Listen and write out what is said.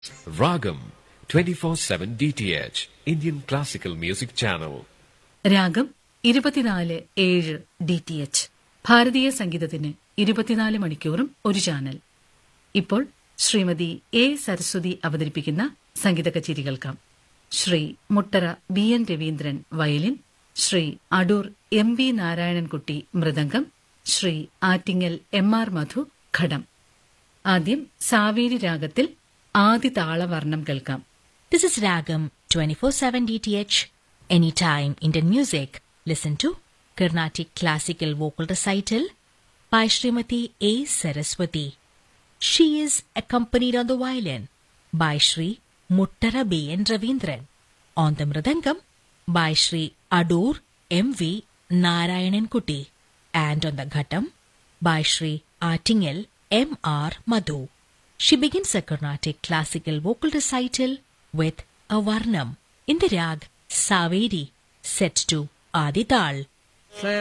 Ragam 24/7 DTH Indian Classical Music Channel. രാഗം ഇരുപത്തിനാല് ഏഴ് ഡി ടി എച്ച് ഭാരതീയ സംഗീതത്തിന് ഇരുപത്തിനാല് മണിക്കൂറും ഒരു ചാനൽ ഇപ്പോൾ ശ്രീമതി എ സരസ്വതി അവതരിപ്പിക്കുന്ന സംഗീത കച്ചേരി കേൾക്കാം Shri Muttara B N Raveendran violin Shri Adoor M V Narayanankutty mridangam Shri Attingal M R Madhu ghatam ആദ്യം സാവേരി രാഗത്തിൽ ആദി താളവർണ്ണം കേൾക്കാം This is Ragam 24/7 DTH Anytime Indian Music. Listen to Carnatic Classical Vocal Recital by Srimati A. Saraswati. She is accompanied on the violin by Sri Muttara B. N. Ravindran. On the mridangam by Sri Adur M. V. Narayanan Kuti. And on the ghatam by Sri Artingel M. R. Madhu. She begins a Carnatic classical vocal recital with a Varnam in the rag Saveri set to Adital.